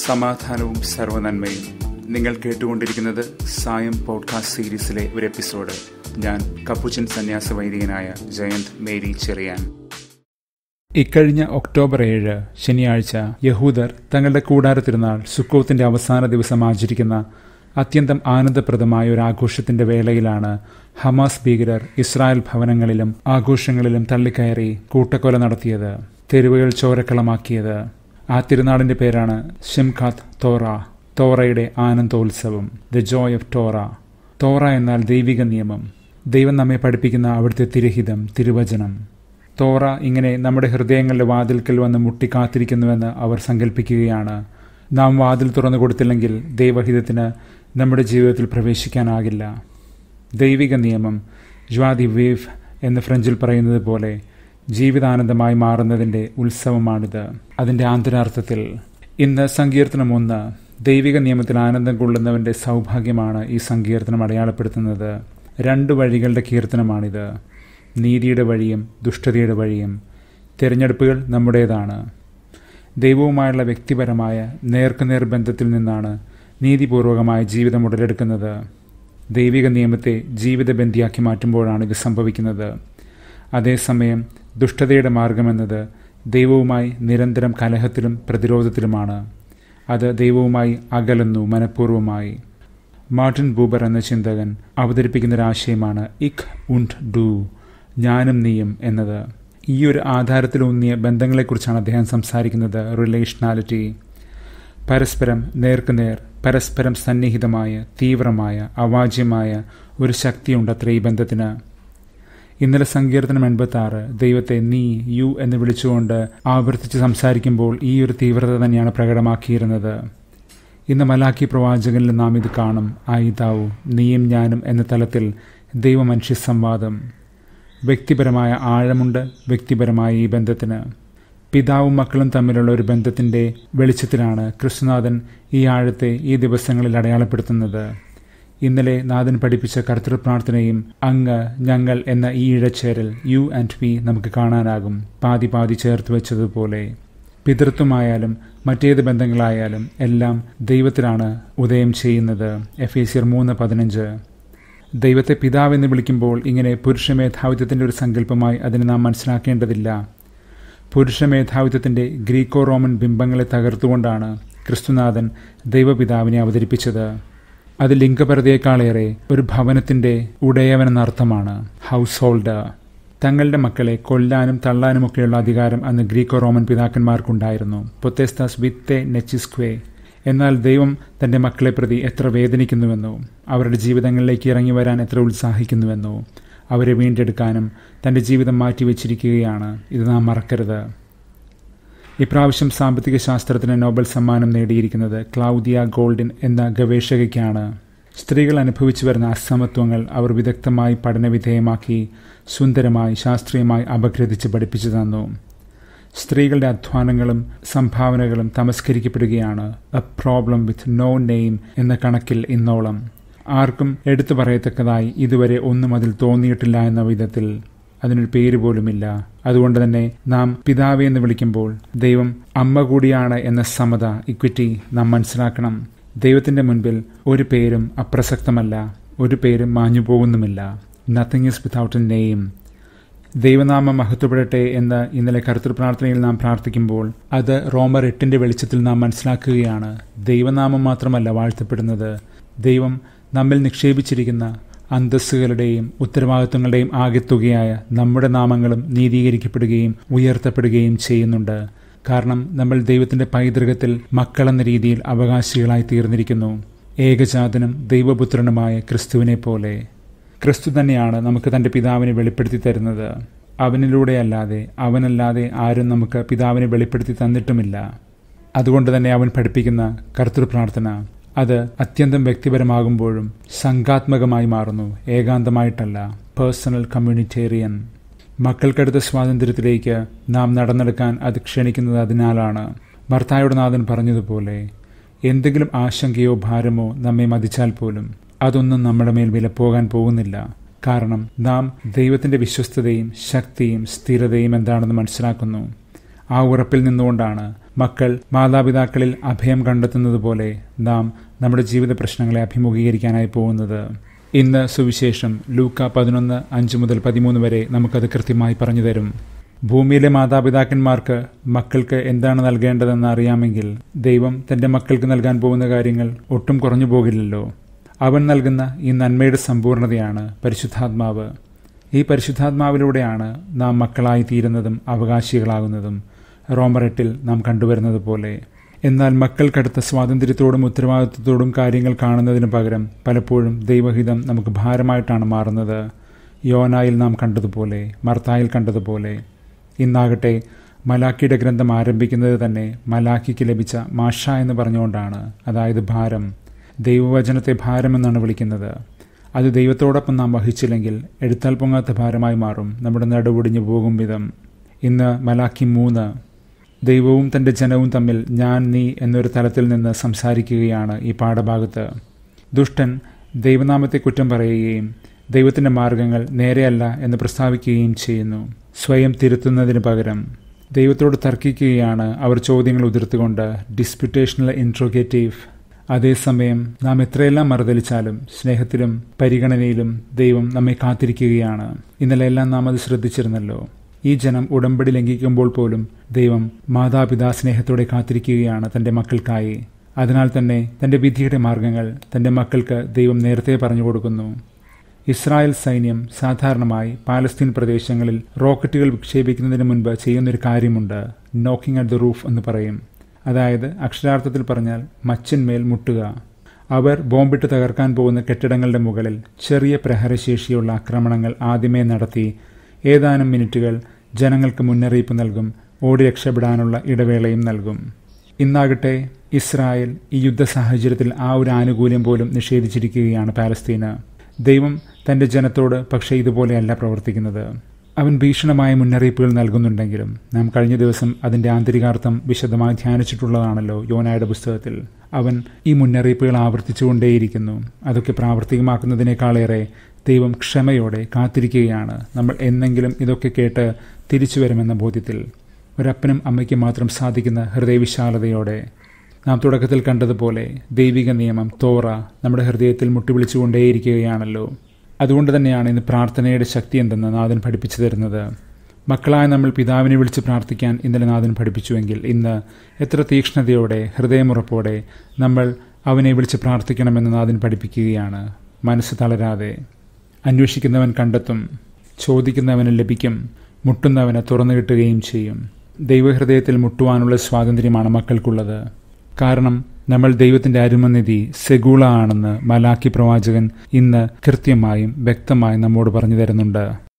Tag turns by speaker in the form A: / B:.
A: സമാധാനവും സർവനന്മയും നിങ്ങൾ കേട്ടുകൊണ്ടിരിക്കുന്നത് സായം പോഡ്കാസ്റ്റ് സീരീസിലെ ഒരു എപ്പിസോഡ് ഞാൻ കപ്പുച്ചൻ സന്യാസ വൈദികനായ ജയന്ത് മേരി ചെറിയാൻ ഇക്കഴിഞ്ഞ ഒക്ടോബർ ഏഴ് ശനിയാഴ്ച യഹൂദർ തങ്ങളുടെ കൂടാര തിരുനാൾ സുക്കോത്തിന്റെ അവസാന ദിവസം ആചരിക്കുന്ന അത്യന്തം ആനന്ദപ്രദമായ ഒരു ആഘോഷത്തിന്റെ വേളയിലാണ് ഹമാസ് ഭീകരർ ഇസ്രായേൽ ഭവനങ്ങളിലും ആഘോഷങ്ങളിലും തള്ളിക്കയറി കൂട്ടക്കൊല നടത്തിയത് തെരുവുകൾ ചോരക്കളമാക്കിയത് ആ തിരുനാളിന്റെ പേരാണ് ഷിംഖാത്ത് തോറ തോറയുടെ ആനന്ദോത്സവം the joy of Torah Torah എന്നാൽ ദൈവിക നിയമം ദൈവം നമ്മെ പഠിപ്പിക്കുന്ന അവിടുത്തെ തിരഹിതം തിരുവചനം തോറ ഇങ്ങനെ നമ്മുടെ ഹൃദയങ്ങളുടെ വാതിൽക്കൽ വന്ന് മുട്ടിക്കാത്തിരിക്കുന്നുവെന്ന് അവർ സങ്കല്പിക്കുകയാണ് നാം വാതിൽ തുറന്നു കൊടുത്തില്ലെങ്കിൽ ദൈവഹിതത്തിന് നമ്മുടെ ജീവിതത്തിൽ പ്രവേശിക്കാനാകില്ല ദൈവിക നിയമം ജ്വാദി വേവ് എന്ന് ഫ്രഞ്ചിൽ പറയുന്നത് പോലെ ജീവിതാനന്ദമായി മാറുന്നതിൻ്റെ ഉത്സവമാണിത് അതിൻ്റെ ആന്തരാർത്ഥത്തിൽ ഇന്ന് സങ്കീർത്തനം ഒന്ന് ദൈവിക നിയമത്തിൽ ആനന്ദം കൊള്ളുന്നവൻ്റെ സൗഭാഗ്യമാണ് ഈ സങ്കീർത്തനം അടയാളപ്പെടുത്തുന്നത് രണ്ട് വഴികളുടെ കീർത്തനമാണിത് നീതിയുടെ വഴിയും ദുഷ്ടതയുടെ വഴിയും തിരഞ്ഞെടുപ്പുകൾ നമ്മുടേതാണ് ദൈവവുമായുള്ള വ്യക്തിപരമായ നേർക്കുനേർ ബന്ധത്തിൽ നിന്നാണ് നീതിപൂർവകമായ ജീവിതം ഉടലെടുക്കുന്നത് ദൈവിക നിയമത്തെ ജീവിതബന്ധിയാക്കി മാറ്റുമ്പോഴാണ് ഇത് സംഭവിക്കുന്നത് അതേസമയം ദുഷ്ടതയുടെ മാർഗമെന്നത് ദൈവവുമായി നിരന്തരം കലഹത്തിലും പ്രതിരോധത്തിലുമാണ് അത് ദൈവവുമായി അകലുന്നു മനഃപൂർവ്വമായി മാർട്ടിൻ ബൂബർ എന്ന ചിന്തകൻ അവതരിപ്പിക്കുന്ന ഒരു ആശയമാണ് ഇക് ഉണ്ട് ഡു ഞാനും നീയും എന്നത് ഈ ഒരു ആധാരത്തിലൂന്നിയ ബന്ധങ്ങളെക്കുറിച്ചാണ് അദ്ദേഹം സംസാരിക്കുന്നത് റിലേഷണാലിറ്റി പരസ്പരം നേർക്കുനേർ പരസ്പരം സന്നിഹിതമായ തീവ്രമായ അവാജ്യമായ ഒരു ശക്തിയുണ്ടത്ര ഈ ബന്ധത്തിന് ഇന്നലെ സങ്കീർത്തനം എൺപത്തി ആറ് ദൈവത്തെ നീ യു എന്ന് വിളിച്ചുകൊണ്ട് ആവർത്തിച്ച് സംസാരിക്കുമ്പോൾ ഈ ഒരു തീവ്രത തന്നെയാണ് പ്രകടമാക്കിയിരുന്നത് ഇന്ന് മലാക്കി പ്രവാചകനിൽ നാം ഇത് കാണും ആയിതാവു നീയും ഞാനും എന്ന തലത്തിൽ ദൈവമനുഷ്യ സംവാദം വ്യക്തിപരമായ ആഴമുണ്ട് വ്യക്തിപരമായ ഈ ബന്ധത്തിന് പിതാവും മക്കളും തമ്മിലുള്ള ഒരു ബന്ധത്തിന്റെ വെളിച്ചത്തിലാണ് കൃഷ്ണനാഥൻ ഈ ആഴത്തെ ഈ ദിവസങ്ങളിൽ അടയാളപ്പെടുത്തുന്നത് ഇന്നലെ നാഥൻ പഠിപ്പിച്ച കർത്തൃ പ്രാർത്ഥനയും അങ്ങ് ഞങ്ങൾ എന്ന ഈ ഇഴച്ചേരൽ യു ആൻഡ് വി നമുക്ക് കാണാനാകും പാതി പാതി ചേർത്ത് വെച്ചതുപോലെ പിതൃത്വമായാലും മറ്റേത് ബന്ധങ്ങളായാലും എല്ലാം ദൈവത്തിലാണ് ഉദയം ചെയ്യുന്നത് എഫ് എ സിയർ മൂന്ന് പതിനഞ്ച് ദൈവത്തെ പിതാവെന്ന് വിളിക്കുമ്പോൾ ഇങ്ങനെ പുരുഷ മേധാവിത്വത്തിൻ്റെ ഒരു സങ്കല്പമായി അതിനെ നാം മനസ്സിലാക്കേണ്ടതില്ല പുരുഷ മേധാവിത്വത്തിൻ്റെ ഗ്രീക്കോ റോമൻ ബിംബങ്ങളെ തകർത്തുകൊണ്ടാണ് ക്രിസ്തുനാഥൻ ദൈവപിതാവിനെ അവതരിപ്പിച്ചത് അത് ലിംഗപരതയേക്കാളേറെ ഒരു ഭവനത്തിൻ്റെ ഉടയവനെന്നർത്ഥമാണ് ഹൗസ് ഹോൾഡർ തങ്ങളുടെ മക്കളെ കൊല്ലാനും തള്ളാനുമൊക്കെയുള്ള അധികാരം അന്ന് ഗ്രീക്കോ റോമൻ പിതാക്കന്മാർക്കുണ്ടായിരുന്നു പൊത്തേസ്താസ് വിത്തെ നെച്ചിസ്ക്വേ എന്നാൽ ദൈവം തന്റെ മക്കളെ പ്രതി എത്ര വേദനിക്കുന്നുവെന്നോ അവരുടെ ജീവിതങ്ങളിലേക്ക് ഇറങ്ങി വരാൻ എത്ര ഉത്സാഹിക്കുന്നുവെന്നോ അവരെ വീണ്ടെടുക്കാനും തന്റെ ജീവിതം മാറ്റിവെച്ചിരിക്കുകയാണ് ഇത് നാം മറക്കരുത് ഇപ്രാവശ്യം സാമ്പത്തിക ശാസ്ത്രത്തിന് നോബൽ സമ്മാനം നേടിയിരിക്കുന്നത് ക്ലൗദിയ ഗോൾഡിൻ എന്ന ഗവേഷകയ്ക്കാണ് സ്ത്രീകൾ അനുഭവിച്ചു വരുന്ന അസമത്വങ്ങൾ അവർ വിദഗ്ധമായി പഠനവിധേയമാക്കി സുന്ദരമായി ശാസ്ത്രീയമായി അപഗ്രഥിച്ച് പഠിപ്പിച്ചു തന്നു സ്ത്രീകളുടെ അധ്വാനങ്ങളും സംഭാവനകളും തമസ്കരിക്കപ്പെടുകയാണ് a problem with no name എന്ന കണക്കിൽ ഇന്നോളം ആർക്കും എടുത്തു പറയത്തക്കതായി ഇതുവരെ ഒന്നും അതിൽ തോന്നിയിട്ടില്ല എന്ന വിധത്തിൽ അതിനൊരു പേര് പോലുമില്ല അതുകൊണ്ട് തന്നെ നാം പിതാവെ എന്ന് വിളിക്കുമ്പോൾ ദൈവം അമ്മ കൂടിയാണ് എന്ന സമത ഇക്വിറ്റി നാം മനസ്സിലാക്കണം ദൈവത്തിന്റെ മുൻപിൽ ഒരു പേരും അപ്രസക്തമല്ല ഒരു പേരും മാഞ്ഞു പോകുന്നുമില്ല nothing is without a name ദൈവനാമം മഹത്വപ്പെടട്ടെ എന്ന് ഇന്നലെ കർത്തൃ പ്രാർത്ഥനയിൽ നാം പ്രാർത്ഥിക്കുമ്പോൾ അത് റോമർ എട്ടിന്റെ വെളിച്ചത്തിൽ നാം മനസ്സിലാക്കുകയാണ് ദൈവനാമം മാത്രമല്ല വാഴ്ത്തപ്പെടുന്നത് ദൈവം നമ്മിൽ നിക്ഷേപിച്ചിരിക്കുന്ന അന്തസ്സുകളുടെയും ഉത്തരവാദിത്വങ്ങളുടെയും ആകെത്തുകയായ നമ്മുടെ നാമങ്ങളും നീതീകരിക്കപ്പെടുകയും ഉയർത്തപ്പെടുകയും ചെയ്യുന്നുണ്ട് കാരണം നമ്മൾ ദൈവത്തിന്റെ പൈതൃകത്തിൽ മക്കളെന്ന രീതിയിൽ അവകാശികളായി തീർന്നിരിക്കുന്നു ഏകജാതനും ദൈവപുത്രനുമായ ക്രിസ്തുവിനെ പോലെ ക്രിസ്തു തന്നെയാണ് നമുക്ക് തന്റെ പിതാവിനെ വെളിപ്പെടുത്തി തരുന്നത് അവനിലൂടെയല്ലാതെ അവനല്ലാതെ ആരും നമുക്ക് പിതാവിനെ വെളിപ്പെടുത്തി തന്നിട്ടുമില്ല അതുകൊണ്ട് തന്നെ അവൻ പഠിപ്പിക്കുന്ന കർത്തൃ പ്രാർത്ഥന അത് അത്യന്തം വ്യക്തിപരമാകുമ്പോഴും സംഘാത്മകമായി മാറുന്നു ഏകാന്തമായിട്ടല്ല പേഴ്സണൽ കമ്മ്യൂണിറ്റേറിയൻ മക്കൾക്കടുത്ത സ്വാതന്ത്ര്യത്തിലേക്ക് നാം നടന്നെടുക്കാൻ അത് ക്ഷണിക്കുന്നത് അതിനാലാണ് ഭർത്തായുടെ നാഥൻ പറഞ്ഞതുപോലെ എന്തെങ്കിലും ആശങ്കയോ ഭാരമോ നമ്മെ മതിച്ചാൽ പോലും അതൊന്നും നമ്മുടെ മേൽ വിലപ്പോകാൻ പോകുന്നില്ല കാരണം നാം ദൈവത്തിന്റെ വിശ്വസ്തതയും ശക്തിയും സ്ഥിരതയും എന്താണെന്ന് മനസ്സിലാക്കുന്നു ആ ഉറപ്പിൽ നിന്നുകൊണ്ടാണ് മക്കൾ മാതാപിതാക്കളിൽ അഭയം കണ്ടെത്തുന്നത് പോലെ നാം നമ്മുടെ ജീവിത പ്രശ്നങ്ങളെ അഭിമുഖീകരിക്കാനായി പോകുന്നത് ഇന്ന് സുവിശേഷം ലൂക്ക പതിനൊന്ന് അഞ്ച് മുതൽ പതിമൂന്ന് വരെ നമുക്കത് കൃത്യമായി പറഞ്ഞു തരും ഭൂമിയിലെ മാതാപിതാക്കന്മാർക്ക് മക്കൾക്ക് എന്താണ് നൽകേണ്ടതെന്ന് അറിയാമെങ്കിൽ ദൈവം തന്റെ മക്കൾക്ക് നൽകാൻ പോകുന്ന കാര്യങ്ങൾ ഒട്ടും കുറഞ്ഞു പോകില്ലല്ലോ അവൻ നൽകുന്ന ഈ നന്മയുടെ സമ്പൂർണതയാണ് പരിശുദ്ധാത്മാവ് ഈ പരിശുദ്ധാത്മാവിലൂടെയാണ് നാം മക്കളായി തീരുന്നതും അവകാശികളാകുന്നതും റോമർ എട്ടിൽ നാം കണ്ടുവരുന്നത് പോലെ എന്നാൽ മക്കൾക്കടുത്ത സ്വാതന്ത്ര്യത്തോടും ഉത്തരവാദിത്വത്തോടും കാര്യങ്ങൾ കാണുന്നതിന് പകരം പലപ്പോഴും ദൈവഹിതം നമുക്ക് ഭാരമായിട്ടാണ് മാറുന്നത് യോനായിൽ നാം കണ്ടതുപോലെ മർത്തായിൽ കണ്ടതുപോലെ ഇന്നാകട്ടെ മലാക്കിയുടെ ഗ്രന്ഥം ആരംഭിക്കുന്നത് തന്നെ മലാക്കിക്ക് ലഭിച്ച മാഷ എന്ന് പറഞ്ഞുകൊണ്ടാണ് അതായത് ഭാരം ദൈവവചനത്തെ ഭാരമെന്നാണ് വിളിക്കുന്നത് അത് ദൈവത്തോടൊപ്പം നാം വഹിച്ചില്ലെങ്കിൽ എടുത്താൽ പൊങ്ങാത്ത ഭാരമായി മാറും നമ്മുടെ നടുവൊടിഞ്ഞു പോകും വിധം ഇന്ന് മലാക്കി മൂന്ന് ദൈവവും തൻ്റെ ജനവും തമ്മിൽ ഞാൻ നീ എന്നൊരു തലത്തിൽ നിന്ന് സംസാരിക്കുകയാണ് ഈ പാഠഭാഗത്ത് ദുഷ്ടൻ ദൈവനാമത്തെ കുറ്റം പറയുകയും ദൈവത്തിൻ്റെ മാർഗങ്ങൾ നേരെയല്ല എന്ന് പ്രസ്താവിക്കുകയും ചെയ്യുന്നു സ്വയം തിരുത്തുന്നതിന് പകരം ദൈവത്തോട് തർക്കിക്കുകയാണ് അവർ ചോദ്യങ്ങൾ ഉതിർത്തുകൊണ്ട് ഡിസ്പ്യൂട്ടേഷണൽ ഇൻട്രോഗേറ്റീവ് അതേസമയം നാം എത്രയെല്ലാം മറുതലിച്ചാലും സ്നേഹത്തിലും പരിഗണനയിലും ദൈവം നമ്മെ കാത്തിരിക്കുകയാണ് ഇന്നലെ എല്ലാം നാം അത് ശ്രദ്ധിച്ചിരുന്നല്ലോ ഈ ജനം ഉടമ്പടി ലംഘിക്കുമ്പോൾ പോലും ദൈവം മാതാപിതാ സ്നേഹത്തോടെ കാത്തിരിക്കുകയാണ് തന്റെ മക്കൾക്കായി അതിനാൽ തന്നെ തന്റെ വിധിയുടെ മാർഗങ്ങൾ തന്റെ മക്കൾക്ക് ദൈവം നേരത്തെ പറഞ്ഞു കൊടുക്കുന്നു ഇസ്രായേൽ സൈന്യം സാധാരണമായി പാലസ്തീൻ പ്രദേശങ്ങളിൽ റോക്കറ്റുകൾ വിക്ഷേപിക്കുന്നതിന് മുൻപ് ചെയ്യുന്നൊരു കാര്യമുണ്ട് നോക്കിംഗ് അറ്റ് ദ റൂഫ് എന്ന് പറയും അതായത് അക്ഷരാർത്ഥത്തിൽ പറഞ്ഞാൽ മച്ചിന്മേൽ മുട്ടുക അവർ ബോംബിട്ട് തകർക്കാൻ പോകുന്ന കെട്ടിടങ്ങളുടെ മുകളിൽ ചെറിയ പ്രഹരശേഷിയുള്ള ആക്രമണങ്ങൾ ആദ്യമേ നടത്തി ഏതാനും മിനിറ്റുകൾ ജനങ്ങൾക്ക് മുന്നറിയിപ്പ് നൽകും ഓടി രക്ഷപ്പെടാനുള്ള ഇടവേളയും നൽകും ഇന്നാകട്ടെ ഇസ്രായേൽ ഈ യുദ്ധ സാഹചര്യത്തിൽ ആ ഒരു ആനുകൂല്യം പോലും നിഷേധിച്ചിരിക്കുകയാണ് പാലസ്തീന് ദൈവം തന്റെ ജനത്തോട് പക്ഷേ ഇതുപോലെയല്ല പ്രവർത്തിക്കുന്നത് അവൻ ഭീഷണമായ മുന്നറിയിപ്പുകൾ നൽകുന്നുണ്ടെങ്കിലും നാം കഴിഞ്ഞ ദിവസം അതിന്റെ ആന്തരികാർത്ഥം വിശദമായി ധ്യാനിച്ചിട്ടുള്ളതാണല്ലോ യോനായുടെ പുസ്തകത്തിൽ അവൻ ഈ മുന്നറിയിപ്പുകൾ ആവർത്തിച്ചുകൊണ്ടേയിരിക്കുന്നു അതൊക്കെ പ്രാവർത്തികമാക്കുന്നതിനേക്കാളേറെ ദൈവം ക്ഷമയോടെ കാത്തിരിക്കുകയാണ് നമ്മൾ എന്നെങ്കിലും ഇതൊക്കെ കേട്ട് തിരിച്ചു വരുമെന്ന ബോധ്യത്തിൽ ഒരപ്പനും അമ്മയ്ക്കും മാത്രം സാധിക്കുന്ന ഹൃദയവിശാലതയോടെ നാം തുടക്കത്തിൽ കണ്ടതുപോലെ ദൈവിക നിയമം തോറ നമ്മുടെ ഹൃദയത്തിൽ മുട്ടിവിളിച്ചുകൊണ്ടേയിരിക്കുകയാണല്ലോ അതുകൊണ്ട് തന്നെയാണ് ഇന്ന് പ്രാർത്ഥനയുടെ ശക്തി എന്തെന്ന് നാഥൻ പഠിപ്പിച്ചു തരുന്നത് മക്കളായ നമ്മൾ പിതാവിനെ വിളിച്ച് പ്രാർത്ഥിക്കാൻ ഇന്നലെ നാഥൻ പഠിപ്പിച്ചുവെങ്കിൽ ഇന്ന് എത്ര തീക്ഷ്ണതയോടെ ഹൃദയമുറപ്പോടെ നമ്മൾ അവനെ വിളിച്ച് പ്രാർത്ഥിക്കണമെന്ന് നാഥൻ പഠിപ്പിക്കുകയാണ് മനസ്സ് തളരാതെ അന്വേഷിക്കുന്നവൻ കണ്ടെത്തും ചോദിക്കുന്നവന് ലഭിക്കും മുട്ടുന്നവന് തുറന്നു കിട്ടുകയും ചെയ്യും ദൈവഹൃദയത്തിൽ മുട്ടുവാനുള്ള സ്വാതന്ത്ര്യമാണ് മക്കൾക്കുള്ളത് കാരണം നമ്മൾ ദൈവത്തിന്റെ അരുമനിധി സെഗൂള ആണെന്ന് മലാക്കി പ്രവാചകൻ ഇന്ന് കൃത്യമായും വ്യക്തമായും നമ്മോട് പറഞ്ഞു തരുന്നുണ്ട്